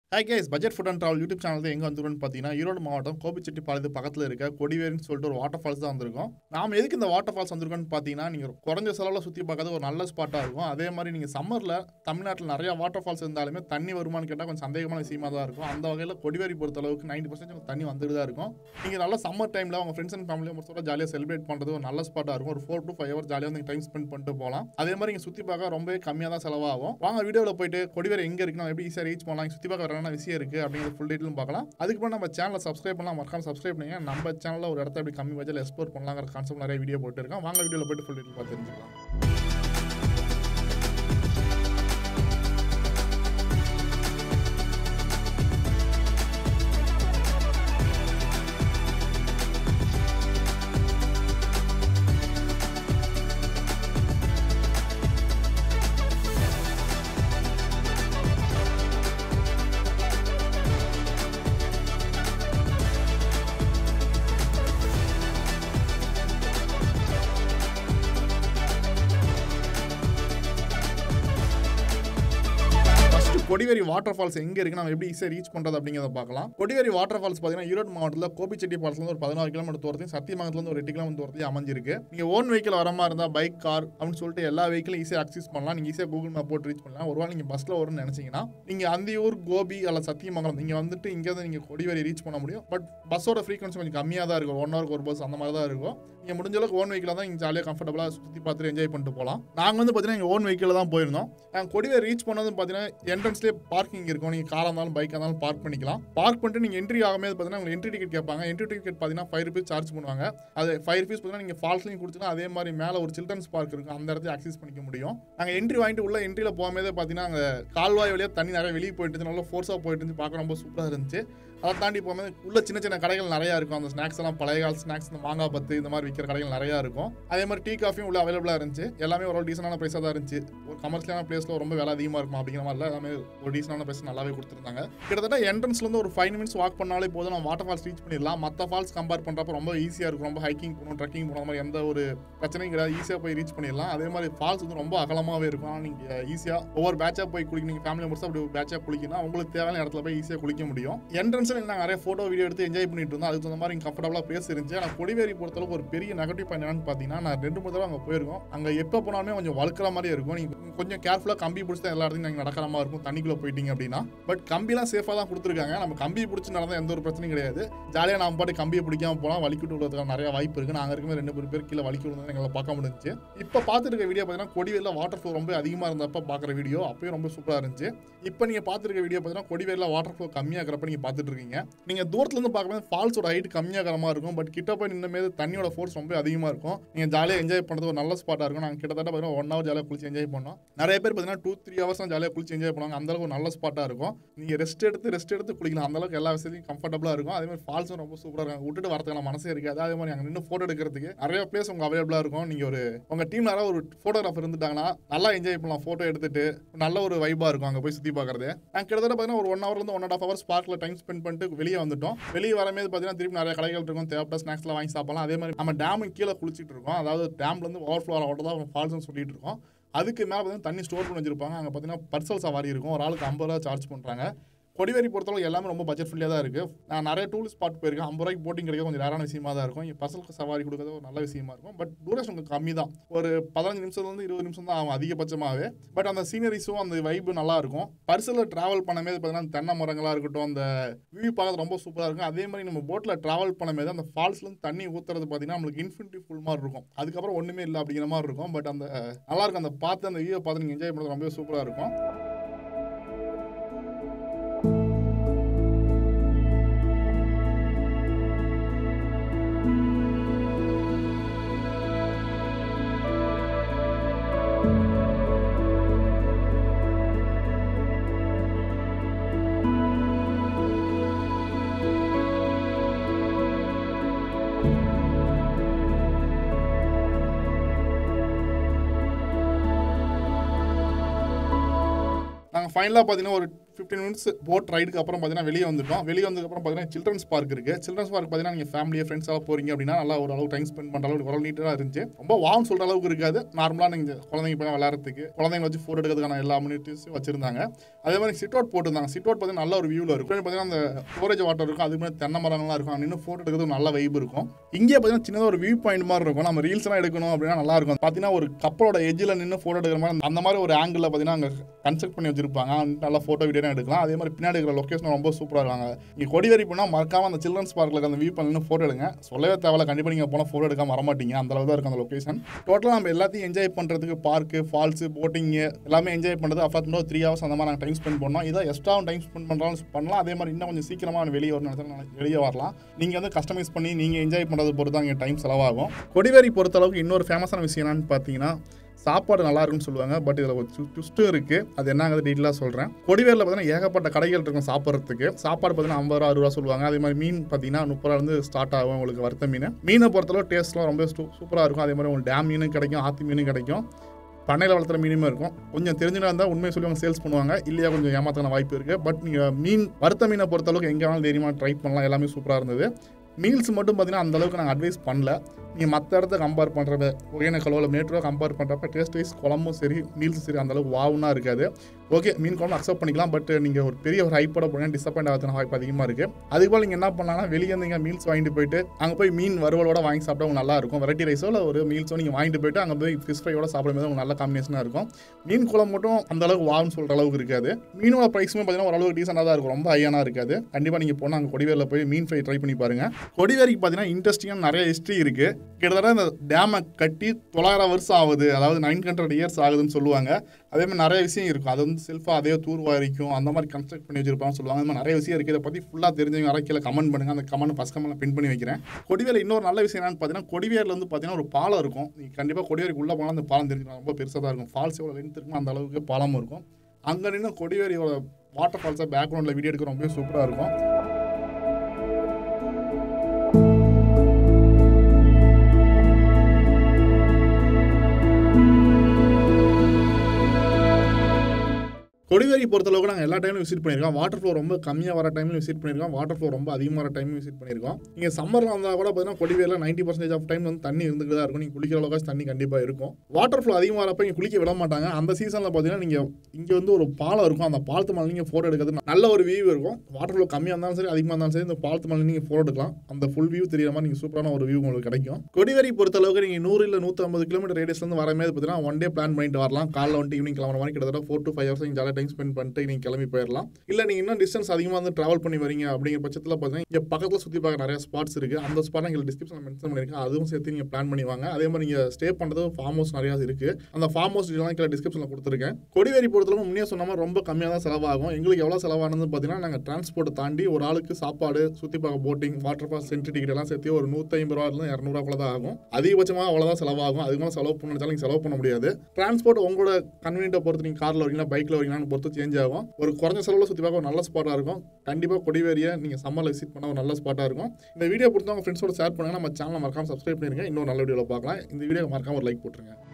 hi guys budget food and travel YouTube channel எங்கே வந்துருன்னு பார்த்தீங்கன்னா ஈரோடு மாவட்டம் கோபிச்செட்டிப்பாளையத்து பக்கத்தில் இருக்க கொடிவேரின்னு சொல்லிட்டு ஒரு வாட்டர் ஃபால்ஸ் தான் வந்திருக்கோம் நாம எதுக்கு இந்த வாட்டர் ஃபால்ஸ் வந்திருக்கோம்னு பார்த்தீங்கன்னா நீங்கள் குறைஞ்ச செலவில் சுற்றி பார்க்காத ஒரு நல்ல ஸ்பாட்டாக இருக்கும் அதே மாதிரி நீங்கள் சம்மரில் தமிழ்நாட்டில் நிறைய வாட்டர் ஃபால்ஸ் இருந்தாலுமே தண்ணி வருமானு கேட்டால் கொஞ்சம் சந்தேகமான விஷயமா தான் இருக்கும் அந்த வகையில் கொடிவேரி பொறுத்த அளவுக்கு நைன்டி பர்சன்ட் தண்ணி வந்துட்டு தான் இருக்கும் நீங்கள் நல்ல சம்மர் டைமில் உங்கள் ஃப்ரெண்ட்ஸ் அண்ட் ஃபேமிலியை முடிச்சோட ஜாலியாக செலிப்ரேட் பண்ணுறது ஒரு நல்ல ஸ்பாட்டாக இருக்கும் ஒரு ஃபோர் டு ஃபைவ் ஹவர் ஜாலியாக வந்து டைம் ஸ்பெண்ட் பண்ணிட்டு போகலாம் அதே மாதிரி இங்கே சுற்றி பார்க்க ரொம்பவே கம்மியாக தான் செலவாகும் வாங்க வீடியோவில் போயிட்டு கொடிவேரி எங்கே இருக்கு நம்ம எப்படி ஈஸியாக ரீச் பண்ணலாம் இங்க சுற்றி பார்க்க வேற என்ன விஷயம் இருக்குது அப்படிங்கிற ஃபுல் டீட்டெயிலும் பார்க்கலாம் அதுக்கு முன்னாடி நம்ம சேனலை சப்ஸ்கிரைப் பண்ணலாம் மறக்காம சப்ஸ்கிரைப் பண்ணுங்க நம்ம சேனலில் ஒரு இடத்த எப்படி கம்மி பட்ஜெட்டில் எக்ஸ்ப்ளோர் பண்ணலாங்கிற கான்செப்ட் நிறைய வீடியோ போட்டுருக்கோம் வாங்க வீடியோவில் போயிட்டு ஃபுல் டீட்டெயில் பார்த்து தெரிஞ்சுக்கலாம் ஃபர்ஸ்ட் கொடிவேரி வாட்டர் ஃபால்ஸ் எங்க இருக்கு நம்ம எப்படி ஈஸியாக ரீச் பண்றது அப்படிங்கிறத பார்க்கலாம் கொடிவேரி வாட்டர் ஃபால்ஸ் பார்த்தீங்கன்னா ஈரோடு மாவட்டத்தில் கோபிச்செட்டி ஃபால்ஸ்ல ஒரு பதினாறு கிலோமீட்டர் தூரத்தையும் சத்தியமங்கலத்துல ஒரு எட்டு கிலோமீட்டர் தூரத்தையும் அமைஞ்சிருக்கு நீங்க ஓன் வெஹிக்கிள் வர மாதிரி இருந்தால் பைக் கார் அப்படின்னு சொல்லிட்டு எல்லா வெஹிக்கிளும் ஈஸியாக அக்சஸ் பண்ணலாம் நீங்க ஈஸியாக கூகுள் மேப் போட்டு ரீச் பண்ணலாம் ஒருவேளை நீங்க பஸ்ல வரும்னு நினைச்சீங்கன்னா நீங்க அந்தியூர் கோபி அல்ல சத்தியமங்கலம் நீங்க வந்துட்டு இங்கே தான் நீங்க கொடிவேரி ரீச் பண்ண முடியும் பட் பஸ்ஸோட ஃப்ரீக்வன்சி கொஞ்சம் கம்மியாக தான் இருக்கும் ஒன் ஹவருக்கு ஒரு பஸ் அந்த மாதிரி தான் இருக்கும் நீங்க முடிஞ்ச அளவுக்கு ஓன் வெஹிக்கில் தான் நீங்கள் ஜாலியாக கம்ஃபர்டபுளாக சுற்றி பார்த்துட்டு என்ஜாய் பண்ணிட்டு போகலாம் நாங்கள் வந்து பார்த்தீங்கன்னா எங்கள் ஓன் வெஹிக்கில் தான் போயிருந்தோம் நாங்கள் கொடிவேரி ரீச் பண்ணதும் பார்த்தீங்கன்னா என்ட்ரன்ஸ்லேயே பார்க்கிங் இருக்கும் நீங்கள் காராக இருந்தாலும் பைக்காக இருந்தாலும் பார்க் பண்ணிக்கலாம் பார்க் பண்ணிட்டு நீங்கள் என்ட்ரி ஆகும்போது பார்த்தீங்கன்னா உங்களுக்கு என்ட்ரி டிக்கெட் கேட்பாங்க என்ட்ரி டிக்கெட் பார்த்தீங்கன்னா ஃபைவ் ருபீஸ் சார்ஜ் பண்ணுவாங்க அது ஃபைவ் ருபீஸ் பார்த்தீங்கன்னா நீங்கள் ஃபால்ஸ்லையும் கொடுத்துனா அதே மாதிரி மேலே ஒரு சில்ட்ரன்ஸ் பார்க் இருக்கும் அந்த இடத்துல அக்சஸ் பண்ணிக்க முடியும் நாங்கள் என்ட்ரி வாங்கிட்டு உள்ள என்ட்ரியில் போகும்போதே பார்த்தீங்கன்னா அங்கே கால்வாய் வழியாக தண்ணி நிறைய வெளியே போயிட்டு இருந்துச்சு நல்லா ஃபோர்ஸாக போயிட்டு இருந்துச்சு பார்க்க ரொம்ப சூப்பராக இருந்துச்சு அதை தாண்டி போகும்போது உள்ள சின்ன சின்ன கடைகள் நிறையா இருக்கும் அந்த ஸ்நாக்ஸ் எல்லாம் பழைய கால ஸ்நாக்ஸ் இந்த மாங்காய் பத்து இந்த மாதிரி விற்கிற கடைகள் நிறையா இருக்கும் அதே மாதிரி டீ காஃபியும் உள்ள அவைலபிளாக இருந்துச்சு எல்லாமே ஒரு டீசனான ப்ரைஸாக தான் இருந்துச்சு ஒரு கமர்ஷியலான பிளேஸில் ரொம்ப விலை அதிகமாக இருக்கும் அப்படிங்கிற மாதிரில எல்லாமே ஒரு டீசனான ப்ரைஸ் நல்லாவே கொடுத்துருந்தாங்க கிட்டத்தட்ட என்ட்ரன்ஸ்லேருந்து ஒரு ஃபைவ் மினிட்ஸ் வாக் பண்ணாலே போதும் நம்ம வாட்டர் ஃபால்ஸ் ரீச் பண்ணிடலாம் மற்ற ஃபால்ஸ் கம்பேர் பண்ணுறப்ப ரொம்ப ஈஸியாக இருக்கும் ரொம்ப ஹைக்கிங் போகணும் ட்ரெக்கிங் போகிற மாதிரி எந்த ஒரு பிரச்சனையும் கிடையாது ஈஸியாக போய் ரீச் பண்ணிடலாம் அதே மாதிரி ஃபால்ஸ் வந்து ரொம்ப அகலமாகவே இருக்கும் ஆனால் நீங்கள் ஈஸியாக ஒவ்வொரு பேட்சாக போய் குளிக்க நீங்கள் ஃபேமிலி மெம்பர்ஸ் அப்படி ஒரு பேட்சாக குளிக்கணும் உங்களுக்கு தேவையான இடத்துல போய் ஈஸியாக குளிக்க முடியும் என்ட்ரன்ஸில் நாங்கள் நிறைய ஃபோட்டோ வீடியோ எடுத்து என்ஜாய் பண்ணிட்டு இருந்தோம் அதுக்கு தகுந்த மாதிரி இங்கே கம்ஃபர்டபுளாக பிளேஸ் இருந்துச்சு ஆனால் கொடிவேரி பொறுத்தளவுக்கு ஒரு பெரிய நெகட்டிவ் பாயிண்ட் என்னன்னு பார்த்தீங்கன்னா நான் ரெண்டு மூணு தடவை அங்கே போயிருக்கோம் அங்கே எப்போ போனாலுமே கொஞ்சம் வழுக்கிற மாதிரி இருக்கும் நீங்கள் கொஞ்சம் கேர்ஃபுல்லாக கம்பி பிடிச்சி தான் எல்லா இடத்தையும் நீங்கள் நடக்கிற மாதிரி இருக்கும் தண்ணிக்குள்ளே போயிட்டீங்க அப்படின்னா பட் கம்பிலாம் சேஃபாக தான் கொடுத்துருக்காங்க நம்ம கம்பி பிடிச்சி நடந்தால் எந்த ஒரு பிரச்சனையும் கிடையாது ஜாலியாக நம்ம பாட்டு கம்பியை பிடிக்காம போகலாம் வலிக்கிட்டு விடுறதுக்கான நிறைய வாய்ப்பு இருக்குது நாங்கள் இருக்கும்போது ரெண்டு மூணு பேர் கீழே வலிக்கி விடுறது எங்களை பார்க்க முடிஞ்சுச்சு இப்போ பார்த்துட்டு இருக்க வீடியோ பார்த்தீங்கன்னா கொடிவேரியில் வாட்டர் ஃப்ளோ ரொம்ப அதிகமாக இருந்தப்போ பார்க்குற வீடியோ அப்பயும் ரொம்ப சூப்பராக இருந்துச்சு இப்போ நீங்கள் பார்த்துருக்க வீடியோ பார்த்தீங்கன்னா கொடிவேரியில் வாட்டர் ஃப்ளோ கம்மியாக இருக்கிறப்ப நீங்கள் பார்த்துட்டு இருக்கீங்க நீங்கள் தூரத்துலேருந்து பார்க்கும்போது ஃபால்ஸோட ஹைட் கம்மியாக இருக்கிற மாதிரி இருக்கும் பட் கிட்ட போய் நின்ன மீது தண்ணியோட ஃபோர்ஸ் ரொம்ப அதிகமாக இருக்கும் நீங்கள் ஜாலியாக என்ஜாய் பண்ணுறது ஒரு நல்ல ஸ்பாட்டாக இருக்கும் நாங்கள் கிட்டத்தட்ட பார்த்தீங்கன்னா ஒன் ஹவர் ஜாலியாக குளிச்சு என்ஜாய் பண்ணோம் நிறைய பேர் பார்த்தீங்கன்னா டூ த்ரீ ஹவர்ஸ் ஜாலியாக குளிச்சு என்ஜாய் பண்ணுவாங்க அந்த அளவுக்கு ஒரு நல்ல ஸ்பாட்டாக இருக்கும் நீங்கள் ரெஸ்ட் எடுத்து ரெஸ்ட் எடுத்து குளிக்கலாம் அந்த அளவுக்கு எல்லா வசதியும் கம்ஃபர்டபுளாக இருக்கும் அதே மாதிரி ஃபால்ஸும் ரொம்ப சூப்பராக இருக்கும் விட்டுட்டு வரதுக்கான மனசே இருக்காது அதே மாதிரி அங்கே நின்று ஃபோட்டோ எடுக்கிறதுக்கு நிறைய பிளேஸ் உங்கள் அவைலபிளாக இருக்கும் நீங்கள் ஒரு உங்கள் டீம் யாராவது ஒரு ஃபோட்டோகிராஃபர் இருந்துட்டாங்கன்னா நல்லா என்ஜாய் பண்ணலாம் ஃபோட்டோ எடுத்துட்டு நல்ல ஒரு வைபாக இருக்கும் அங்கே போய் சுற்றி பார்க்குறது நாங்கள் கிட்டத்தட்ட பார்த்தீங்கன்னா ஒரு ஒன் ஹவர்லேருந்து ஒன் அண்ட் ஆஃப் ஹவர்ஸ் பார்க்கில் டைம் ஸ்பெண்ட் பண்ணிட்டு வெளியே வந்துட்டோம் வெளியே வரமே பார்த்தீங்கன்னா திருப்பி நிறைய கடைகள் இருக்கும் தேவைப்பட்ட ஸ்நாக்ஸ்லாம் வாங்கி சாப்பிடலாம் அதே மாதிரி நம்ம டேமுக்கு கீழே குளிச்சிட்டு இருக்கோம் அதாவது டேம்லேருந்து ஓவர் ஃப்ளோ ஆக தான் ஃபால்ஸ்னு சொல்லிட்டு இருக்கோம் அதுக்கு மேலே பார்த்தீங்கன்னா தண்ணி ஸ்டோர் பண்ணி வச்சிருப்பாங்க அங்கே பார்த்தீங்கன்னா பர்சல் சவாரி இருக்கும் ஒரு ஆளுக்கு ஐம்பது ரூபா சார்ஜ் பண்ணுறாங்க கொடிவேரி பொறுத்தளவு எல்லாமே ரொம்ப பட்ஜெட் ஃப்ரீயாக தான் இருக்குது நான் நிறைய டூரிஸ்ட் ஸ்பாட் போயிருக்கேன் ஐம்பது ரூபாய்க்கு போட்டிங் கிடைக்க கொஞ்சம் ரேரான விஷயமா தான் இருக்கும் இங்கே பசங்களுக்கு சவாரி கொடுக்கறது ஒரு நல்ல விஷயமா இருக்கும் பட் டூரேஷன் கொஞ்சம் கம்மி தான் ஒரு பதினஞ்சு நிமிஷத்துலேருந்து இருபது நிமிஷம் தான் ஆகும் அதிகபட்சமாகவே பட் அந்த சீனரிஸும் அந்த வைப்பு நல்லா இருக்கும் பர்சலில் ட்ராவல் பண்ணும்போது பார்த்தீங்கன்னா தென்னை மரங்களாக இருக்கட்டும் அந்த வியூ பார்க்கறது ரொம்ப சூப்பராக இருக்கும் அதே மாதிரி நம்ம போட்டில் ட்ராவல் பண்ணும்போது அந்த ஃபால்ஸ்லேருந்து தண்ணி ஊற்றுறது பார்த்தீங்கன்னா நம்மளுக்கு இன்ஃபினிட்டி ஃபுல் மாதிரி இருக்கும் அதுக்கப்புறம் ஒன்றுமே இல்லை அப்படிங்கிற மாதிரி இருக்கும் பட் அந்த நல்லா இருக்கும் அந்த பார்த்து அந்த வியூவை பார்த்து நீங்கள் என்ஜாய் பண்ணுறது ரொம்ப சூப்பராக இருக்கும் நாங்கள் ஃபைனலாக பார்த்தீங்கன்னா ஒரு ஃபிஃப்டீன் மினிட்ஸ் போட் ரைடுக்கு அப்புறம் பார்த்தீங்கன்னா வெளியே வந்துட்டோம் வெளியே வந்ததுக்கப்புறம் பார்த்தீங்கன்னா சில்ட்ரன்ஸ் பார்க் இருக்குது சில்ட்ரன்ஸ் பார்க் பார்த்தீங்கன்னா நீங்கள் ஃபேமிலியாக ஃப்ரெண்ட்ஸாக போகிறீங்க அப்படின்னா நல்லா ஒரு அளவு டைம் ஸ்பெண்ட் பண்ணுற அளவுக்கு ஒரு நீட்டாக இருந்துச்சு ரொம்ப வான்னு சொல்கிற அளவுக்கு இருக்காது நார்மலாக நீங்கள் குழந்தைங்க போய் விளையாடுறதுக்கு குழந்தைங்க வச்சு ஃபோட்டோ எடுக்கிறதுக்கான எல்லா அம்யூனிட்டிஸும் வச்சிருந்தாங்க அதே மாதிரி சிட் அவுட் போட்டுருந்தாங்க சிட் அவுட் பார்த்தீங்கன்னா நல்ல ஒரு வியூவில் இருக்கும் பார்த்தீங்கன்னா அந்த ஸ்டோரேஜ் வாட்டர் இருக்கும் அதுக்கு மேலே தென்னை மரங்கள்லாம் இருக்கும் அங்க நின்று ஃபோட்டோ எடுக்கிறது நல்ல வைப் இருக்கும் இங்கே பார்த்தீங்கன்னா சின்னதாக ஒரு வியூ பாயிண்ட் மாதிரி இருக்கும் நம்ம ரீல்ஸ்லாம் எடுக்கணும் அப்படின்னா நல்லா இருக்கும் பார்த்தீங்கன்னா ஒரு கப்பலோட எஜ்ஜில் நின்று ஃபோட்டோ எடுக்கிற மாதிரி அந்த மாதிரி ஒரு ஆங்கிளில் பார்த்தீங்கன்னா அங்கே கன்ஸ்ட்ரக்ட் பண்ணி வச்சிருப்பாங்க அங்க நல்லா ஃபோட்டோ வீடியோ எடுக்கலாம் அதே மாதிரி பின்னாடி இருக்கிற லொக்கேஷன் ரொம்ப சூப்பராக இருக்காங்க நீங்கள் கொடிவேரி போனால் மறக்காம அந்த சில்ட்ரன்ஸ் பார்க்கில் அந்த வியூ பண்ணி ஃபோட்டோ எடுங்க சொல்லவே தேவையில்ல கண்டிப்பாக நீங்கள் போனால் ஃபோட்டோ எடுக்காம வரமாட்டீங்க அந்த அளவு தான் இருக்கும் அந்த லொக்கேஷன் டோட்டலாக நம்ம எல்லாத்தையும் என்ஜாய் பண்ணுறதுக்கு பார்க்கு ஃபால்ஸு போட்டிங்கு எல்லாமே என்ஜாய் பண்ணுறது அஃபார்ட் த்ரீ ஹவர்ஸ் அந்த மாதிரி நாங்கள் டைம் ஸ்பெண்ட் பண்ணோம் இதை எக்ஸ்ட்ராவும் டைம் ஸ்பெண்ட் பண்ணுறாலும் பண்ணலாம் அதே மாதிரி இன்னும் கொஞ்சம் சீக்கிரமாக வெளியே வரணும் நினைச்சா வெளியே வரலாம் நீங்கள் வந்து கஸ்டமைஸ் பண்ணி நீங்கள் என்ஜாய் பண்ணுறது பொறுத்து தான் இங்கே டைம் செலவாகும் கொடிவேரி பொறுத்தளவுக்கு இன்னொரு ஃபேமஸான விஷயம் என்னன்னு பார்த்தீங்கன்னா சாப்பாடு நல்லா இருக்குன்னு சொல்லுவாங்க பட் இதில் ஒரு ட்விஸ்ட்டும் இருக்குது அது என்னங்கிறது டீட்டெயிலாக சொல்கிறேன் கொடிவேரியில் பார்த்தீங்கன்னா ஏகப்பட்ட கடைகள் இருக்கும் சாப்பிட்றதுக்கு சாப்பாடு பார்த்தீங்கன்னா ஐம்பது ரூபா அறுபது ரூபா சொல்லுவாங்க அதே மாதிரி மீன் பார்த்தீங்கன்னா முப்பது ரூபா இருந்து ஸ்டார்ட் ஆகும் உங்களுக்கு வறுத்த மீன் மீனை பொறுத்தளவு டேஸ்ட்லாம் ரொம்ப சூப்பராக இருக்கும் அதே மாதிரி உங்களுக்கு டேம் மீனும் கிடைக்கும் ஆத்து மீனும் கிடைக்கும் பண்ணையில் வளர்த்துற மீனுமே இருக்கும் கொஞ்சம் தெரிஞ்சுனா இருந்தால் உண்மையை சொல்லி அவங்க சேல்ஸ் பண்ணுவாங்க இல்லையா கொஞ்சம் ஏமாத்தான வாய்ப்பு இருக்குது பட் நீங்கள் மீன் வறுத்த மீனை பொறுத்தளவுக்கு எங்கே வேணாலும் தைரியமாக ட்ரை பண்ணலாம் எல்லாமே சூப்பராக இருந்தது மீல்ஸ் மட்டும் பார்த்தீங்கன்னா அந்த அளவுக்கு நாங்கள் அட்வைஸ் பண்ணல நீங்கள் மற்ற இடத்த கம்பேர் பண்ணுறப்ப ஒகேனக்கலோ இல்லை மேட்டூரோ கம்பேர் பண்ணுறப்ப டேஸ்ட் வைஸ் குழம்பும் சரி மீல்ஸும் சரி அந்த அளவுக்கு வாவுனா இருக்காது ஓகே மீன் குழம்பு அக்செப்ட் பண்ணிக்கலாம் பட் நீங்கள் ஒரு பெரிய ஒரு ஹைப்போட போனீங்கன்னா டிசப்பாயிண்ட் ஆகிறதுன வாய்ப்பு அதிகமாக இருக்குது அதுக்கு போல் நீங்கள் என்ன பண்ணலாம்னா வெளியே இருந்தீங்க மீல்ஸ் வாங்கிட்டு போயிட்டு அங்கே போய் மீன் வறுவலோட வாங்கி சாப்பிட்டா உங்களுக்கு நல்லா இருக்கும் வெரைட்டி ரைஸோ இல்லை ஒரு மீல்ஸோ நீங்கள் வாங்கிட்டு போயிட்டு அங்கே போய் ஃபிஷ் ஃப்ரையோட சாப்பிடும்போது உங்களுக்கு நல்ல காம்பினேஷனாக இருக்கும் மீன் குழம்பு மட்டும் அந்த அளவுக்கு வாவுன்னு சொல்கிற அளவுக்கு இருக்காது மீனோட ப்ரைஸுமே பார்த்தீங்கன்னா ஓரளவுக்கு டீசெண்டாக தான் இருக்கும் ரொம்ப ஹையான இருக்காது கண்டிப்பாக நீங்கள் போனால் அங்கே கொடிவேரியில் போய் மீன் ஃப்ரை ட்ரை பண்ணி பாருங்கள் கொடிவேரிக்கு பார்த்தீங்கன்னா இன்ட்ரெஸ்டிங்காக நிறைய ஹிஸ்ட்ரி இருக்குது கிட்டத்தட்ட இந்த டேமை கட்டி தொள்ளாயிரம் வருஷம் ஆகுது அதாவது நைன் ஹண்ட்ரட் இயர்ஸ் ஆகுதுன்னு சொல்லுவாங்க அதே மாதிரி நிறைய விஷயம் இருக்கும் அது வந்து செல்ஃபாக அதே தூர்வாரிக்கும் அந்த மாதிரி கன்ஸ்ட்ரக்ட் பண்ணி வச்சிருப்பாங்க சொல்லுவாங்க அந்த மாதிரி நிறைய விஷயம் இருக்குது இதை பற்றி ஃபுல்லாக தெரிஞ்சவங்க யாராவது கீழே கமெண்ட் பண்ணுங்கள் அந்த கமெண்ட் ஃபஸ்ட் கமெண்ட் பின் பண்ணி வைக்கிறேன் கொடிவேல இன்னொரு நல்ல விஷயம் என்னன்னு பார்த்தீங்கன்னா கொடிவேரில் வந்து பார்த்தீங்கன்னா ஒரு பாலம் இருக்கும் நீங்கள் கண்டிப்பாக கொடிவேரிக்கு உள்ளே போனால் அந்த பாலம் தெரிஞ்சுக்கலாம் ரொம்ப பெருசாக தான் இருக்கும் ஃபால்ஸ் எவ்வளோ லென்த் இருக்குமோ அந்த அளவுக்கு பாலமும் இருக்கும் அங்கே நின்று கொடிவேரியோட வாட்டர் ஃபால்ஸாக பேக்ரவுண்டில் வீடியோ எடுக்க ரொம்ப சூப்பராக இருக்கும் கொடிவேரி பொறுத்தளவுக்கு நாங்கள் எல்லா டைம்லையும் விசிட் பண்ணியிருக்கோம் வாட்டர் ஃப்ளோ ரொம்ப கம்மியாக வர டைம்லையும் விசிட் பண்ணியிருக்கோம் வாட்டர் ஃப்ளோ ரொம்ப அதிகமாக வர டைம்லையும் விசிட் பண்ணியிருக்கோம் நீங்கள் சம்மரில் வந்தால் கூட பார்த்தீங்கன்னா கொடிவேரியில் நைன்ட்டி பர்சன்டேஜ் ஆஃப் டைம் வந்து தண்ணி இருந்துட்டு தான் இருக்கும் நீங்கள் குளிக்கிற அளவுக்கு தண்ணி கண்டிப்பாக இருக்கும் வாட்டர் ஃப்ளோ அதிகமாக வரப்போ இங்கே குளிக்க விட மாட்டாங்க அந்த சீசனில் பார்த்தீங்கன்னா நீங்கள் இங்கே வந்து ஒரு பாலம் இருக்கும் அந்த பாலத்து மேலே நீங்கள் ஃபோட்டோ எடுக்கிறது நல்ல ஒரு வியூ இருக்கும் வாட்டர் ஃப்ளோ கம்மியாக இருந்தாலும் சரி அதிகமாக இருந்தாலும் சரி இந்த பாலத்து மேலே நீங்கள் ஃபோட்டோ எடுக்கலாம் அந்த ஃபுல் வியூ தெரியுற மாதிரி நீங்கள் சூப்பரான ஒரு வியூ உங்களுக்கு கிடைக்கும் கொடிவேரி பொறுத்தளவுக்கு நீங்கள் நூறு இல்லை நூற்றம்பது கிலோமீட்டர் ரேடியஸ்லேருந்து வரமே பார்த்தீங்கன்னா ஒன் டே பிளான் பண்ணிட்டு வரலாம் காலைல வந்துட்டு ஈவினிங் கிளம்புற மாதிரி கிட்டத்தட்ட ஃபோர் டு ஃபைவ் ஹவர்ஸ் நீங்கள் ஜாலியாக டைம் ஸ்பெண்ட் பண்ணிட்டு நீங்கள் கிளம்பி போயிடலாம் இல்லை நீங்கள் இன்னும் டிஸ்டன்ஸ் அதிகமாக வந்து ட்ராவல் பண்ணி வரீங்க அப்படிங்கிற பட்சத்தில் பார்த்தீங்கன்னா இங்கே பக்கத்தில் சுற்றி பார்க்க நிறைய ஸ்பாட்ஸ் இருக்குது அந்த ஸ்பாட் எங்களுக்கு டிஸ்கிரிப்ஷனில் மென்ஷன் பண்ணியிருக்கேன் அதுவும் சேர்த்து நீங்கள் பிளான் பண்ணி வாங்க அதே மாதிரி நீங்கள் ஸ்டே பண்ணுறது ஃபார்ம் ஹவுஸ் நிறையா இருக்குது அந்த ஃபார்ம் ஹவுஸ் எல்லாம் கீழே டிஸ்கிரிப்ஷனில் கொடுத்துருக்கேன் கொடிவேரி பொறுத்தளவு முன்னே சொன்ன மாதிரி ரொம்ப கம்மியாக தான் செலவாகும் எங்களுக்கு எவ்வளோ செலவானதுன்னு பார்த்தீங்கன்னா நாங்கள் டிரான்ஸ்போர்ட் தாண்டி ஒரு ஆளுக்கு சாப்பாடு சுற்றி பார்க்க boating water falls entry ticket எல்லாம் சேர்த்து ஒரு நூற்றி ரூபாயிலிருந்து இரநூறுவா தான் ஆகும் அதிகபட்சமாக அவ்வளோதான் செலவாகும் அதுக்கு மேலே செலவு பண்ண நினைச்சாலும் நீங்கள் செலவு பண்ண முடியாது டிரான்ஸ்போர்ட் உங்களோட கன்வீனியன்ட்டை பொறுத்து நீங்கள் காரில் வரீங்களா பைக்கில் வரீங்களான்னு பொறுத்து சேஞ்ச் ஆகும் ஒரு குறைஞ்ச செலவில் சுற்றி பார்க்க ஒரு நல்ல ஸ்பாட்டாக இருக்கும் கண்டிப்பாக கொடிவேரியை நீங்கள் சம்மரில் விசிட் பண்ண ஒரு நல்ல ஸ்பாட்டாக இருக்கும் இந்த வீடியோ பொறுத்து உங்கள் ஃப்ரெண்ட்ஸோட ஷேர் பண்ணுங்கள் நம்ம சேனலை மறக்காம சப்ஸ்கிரைப் பண்ணிருங்க இன்னொரு நல்ல வீடியோவில் பார்க்கலாம் இந்த வீடியோ மறக்காம ஒரு லைக் போட்டுருங்க